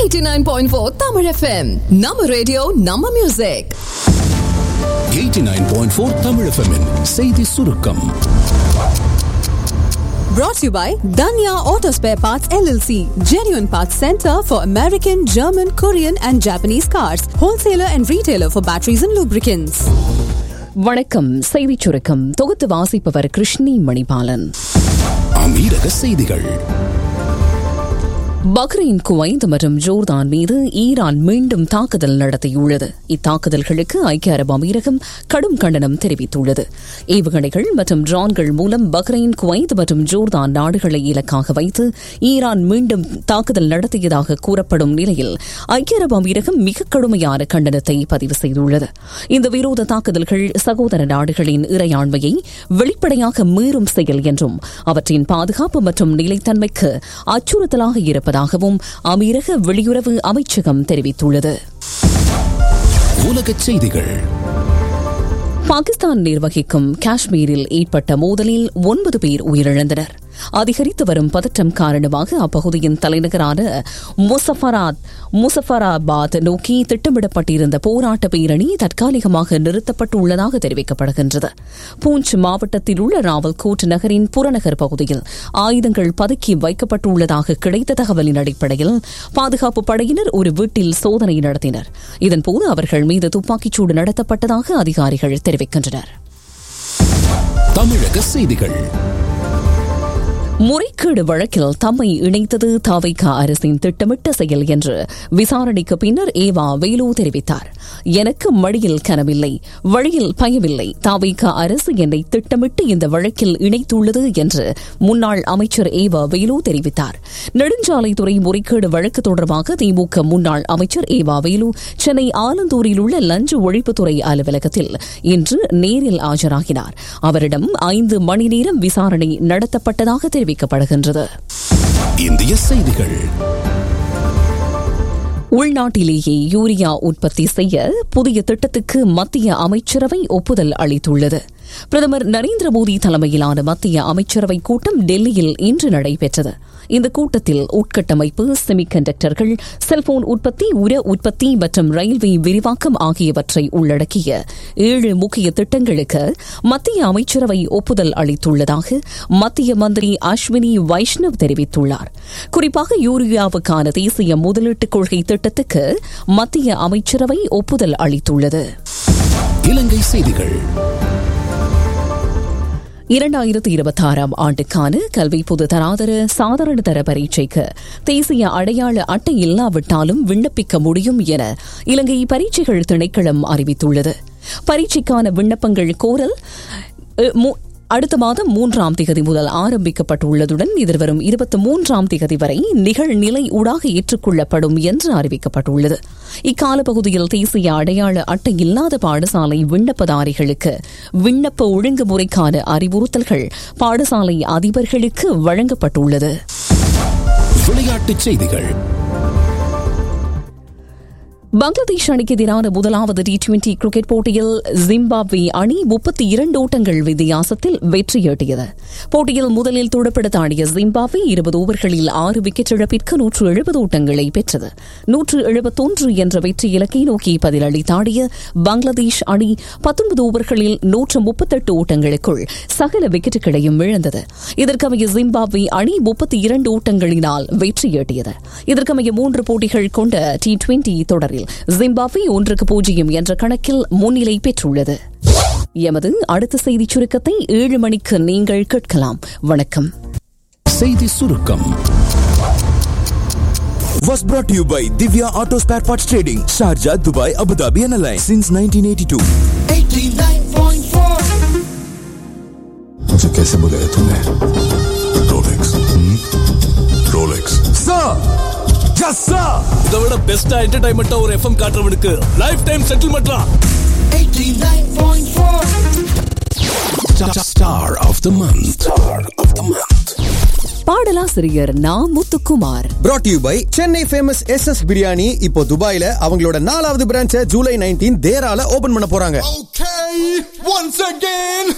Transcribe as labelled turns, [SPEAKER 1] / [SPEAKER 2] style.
[SPEAKER 1] 89.4 Tamil FM. நம்ம radio நம்ம music
[SPEAKER 2] 89.4 Tamil FM -இன் செய்தி சுருக்கம்
[SPEAKER 1] brought to you by Danya Auto Spare Parts LLC, genuine parts center for American, German, Korean and Japanese cars, wholesaler and retailer for batteries and lubricants.
[SPEAKER 3] வணக்கம் செய்திச் சுருக்கம் தொகுத்து வாசிப்பவர் கிருஷ்ணி மணிபாலன்
[SPEAKER 2] அமீரக செய்திகள்
[SPEAKER 3] பஹ்ரைன் குவைத் மற்றும் ஜோர்தான் மீது ஈரான் மீண்டும் தாக்குதல் நடத்தியுள்ளது இத்தாக்குதல்களுக்கு ஐக்கிய அரபு அமீரகம் கடும் கண்டனம் தெரிவித்துள்ளது ஏவுகணைகள் மற்றும் ட்ரான்கள் மூலம் பஹ்ரைன் குவைத் மற்றும் ஜோர்தான் நாடுகளை இலக்காக வைத்து ஈரான் மீண்டும் தாக்குதல் நடத்தியதாக கூறப்படும் நிலையில் ஐக்கிய அரபு அமீரகம் மிக கடுமையான கண்டனத்தை பதிவு செய்துள்ளது இந்த விரோத தாக்குதல்கள் சகோதர நாடுகளின் இறையாண்மையை வெளிப்படையாக மீறும் செயல் என்றும் அவற்றின் பாதுகாப்பு மற்றும் நிலைத்தன்மைக்கு அச்சுறுத்தலாக இருப்பதாகவும் அமீரக வெளியுறவு அமைச்சகம் தெரிவித்துள்ளது
[SPEAKER 2] உலகச் செய்திகள்
[SPEAKER 3] பாகிஸ்தான் நிர்வகிக்கும் காஷ்மீரில் ஏற்பட்ட மோதலில் ஒன்பது பேர் உயிரிழந்தனர் அதிகரித்து வரும் பதற்றம் காரணமாக அப்பகுதியின் தலைநகரான முசஃபராத் முசஃபராபாத் நோக்கி திட்டமிடப்பட்டிருந்த போராட்ட பேரணி தற்காலிகமாக நிறுத்தப்பட்டுள்ளதாக தெரிவிக்கப்படுகின்றது பூஞ்ச் மாவட்டத்தில் உள்ள ராவல்கோட் நகரின் புறநகர் பகுதியில் ஆயுதங்கள் பதுக்கி வைக்கப்பட்டுள்ளதாக கிடைத்த தகவலின் அடிப்படையில் பாதுகாப்பு படையினர் ஒரு வீட்டில் சோதனை நடத்தினர் இதன்போது அவர்கள் மீது துப்பாக்கிச்சூடு நடத்தப்பட்டதாக அதிகாரிகள் தெரிவிக்கின்றனர்
[SPEAKER 2] தமிழக செய்திகள்
[SPEAKER 3] முறைகேடு வழக்கில் தம்மை இணைத்தது தாவைக்கா அரசின் திட்டமிட்ட செயல் என்று விசாரணைக்கு பின்னர் ஏவா வேலு தெரிவித்தார் எனக்கு மடியில் கனவில்லை வழியில் பயமில்லை தாவைக்கா அரசு என்னை திட்டமிட்டு இந்த வழக்கில் இணைத்துள்ளது என்று முன்னாள் அமைச்சர் ஏவா வேலு தெரிவித்தார் நெடுஞ்சாலைத்துறை முறைகேடு வழக்கு தொடர்பாக திமுக முன்னாள் அமைச்சர் ஏவா வேலு சென்னை ஆலந்தூரில் உள்ள லஞ்ச ஒழிப்புத்துறை அலுவலகத்தில் இன்று நேரில் ஆஜராகினார் அவரிடம் ஐந்து மணி நேரம் விசாரணை நடத்தப்பட்டதாக தெரிவித்தார் தெரிவிக்கப்படுகின்றது
[SPEAKER 2] இந்திய செய்திகள்
[SPEAKER 3] உள்நாட்டிலேயே யூரியா உற்பத்தி செய்ய புதிய திட்டத்துக்கு மத்திய அமைச்சரவை ஒப்புதல் அளித்துள்ளது பிரதமர் நரேந்திர மோடி தலைமையிலான மத்திய அமைச்சரவை கூட்டம் டெல்லியில் இன்று நடைபெற்றது இந்த கூட்டத்தில் உட்கட்டமைப்பு செமிகண்டக்டர்கள் செல்போன் உற்பத்தி உர உற்பத்தி மற்றும் ரயில்வே விரிவாக்கம் ஆகியவற்றை உள்ளடக்கிய ஏழு முக்கிய திட்டங்களுக்கு மத்திய அமைச்சரவை ஒப்புதல் அளித்துள்ளதாக மத்திய மந்திரி அஸ்வினி வைஷ்ணவ் தெரிவித்துள்ளார் குறிப்பாக யூரியாவுக்கான தேசிய முதலீட்டுக் கொள்கை திட்டத்துக்கு மத்திய அமைச்சரவை ஒப்புதல் அளித்துள்ளது
[SPEAKER 2] இலங்கை செய்திகள்
[SPEAKER 3] இரண்டாயிரத்தி இருபத்தி ஆறாம் ஆண்டுக்கான கல்வி பொது தராதர சாதாரண தர பரீட்சைக்கு தேசிய அடையாள அட்டை இல்லாவிட்டாலும் விண்ணப்பிக்க முடியும் என இலங்கை பரீட்சைகள் திணைக்களம் அறிவித்துள்ளது பரீட்சைக்கான விண்ணப்பங்கள் கோரல் அடுத்த மாதம் மூன்றாம் திகதி முதல் ஆரம்பிக்கப்பட்டுள்ளதுடன் எதிர்வரும் இருபத்தி மூன்றாம் திகதி வரை நிகழ்நிலை ஊடாக ஏற்றுக்கொள்ளப்படும் என்று அறிவிக்கப்பட்டுள்ளது இக்கால பகுதியில் தேசிய அடையாள அட்டை இல்லாத பாடசாலை விண்ணப்பதாரிகளுக்கு விண்ணப்ப ஒழுங்குமுறைக்கான அறிவுறுத்தல்கள் பாடசாலை அதிபர்களுக்கு வழங்கப்பட்டுள்ளது
[SPEAKER 2] விளையாட்டுச் செய்திகள்
[SPEAKER 3] பங்களாதேஷ் அணிக்கு எதிரான முதலாவது டி டுவெண்டி கிரிக்கெட் போட்டியில் ஜிம்பாப்வே அணி முப்பத்தி இரண்டு ஓட்டங்கள் வித்தியாசத்தில் வெற்றியீட்டியது போட்டியில் முதலில் துடுப்படுத்த ஆடிய ஜிம்பாப்வே இருபது ஓவர்களில் ஆறு விக்கெட் இழப்பிற்கு நூற்று எழுபது ஓட்டங்களை பெற்றது நூற்று எழுபத்தொன்று என்ற வெற்றி இலக்கை நோக்கி பதிலளித்தாடிய பங்களாதேஷ் அணி பத்தொன்பது ஓவர்களில் நூற்று முப்பத்தெட்டு ஓட்டங்களுக்குள் சகல விக்கெட்டுகளையும் இழந்தது இதற்கமைய ஜிம்பாப்வே அணி முப்பத்தி இரண்டு ஓட்டங்களினால் வெற்றியீட்டியது இதற்கமைய மூன்று போட்டிகள் கொண்ட டி டுவெண்டி தொடரில் ஜிம்பாப்வே ஒன்றுக்கு பூஜ்ஜியம் என்ற கணக்கில் முன்னிலை பெற்றுள்ளது எமது அடுத்த செய்தி சுருக்கத்தை ஏழு மணிக்கு நீங்கள் கேட்கலாம் வணக்கம்
[SPEAKER 2] செய்தி சுருக்கம்
[SPEAKER 4] was brought to you by Divya Auto Spare Parts Trading, Sharjah, Dubai, Abu Dhabi and Alliance since 1982.
[SPEAKER 5] मुझे कैसे बुलाया तूने Rolex Rolex
[SPEAKER 4] Sir! Yes, sir!
[SPEAKER 6] இதை விட பெஸ்டா என்டர்டைன்மெண்டா ஒரு எஃப்எம் காட்டுறவனுக்கு லைஃப் டைம் செட்டில்மெண்ட்லாம்
[SPEAKER 2] Star of the month. Star of the month.
[SPEAKER 3] பாடலாசிரியர் Na Muthukumar
[SPEAKER 7] brought to you by Chennai famous S S biryani இப்போ துபாயில அவங்களோட நாலாவது பிரான்ச்ச ஜூலை நைன்டீன் தேரால ஓபன் பண்ண போறாங்க
[SPEAKER 5] Okay, once again.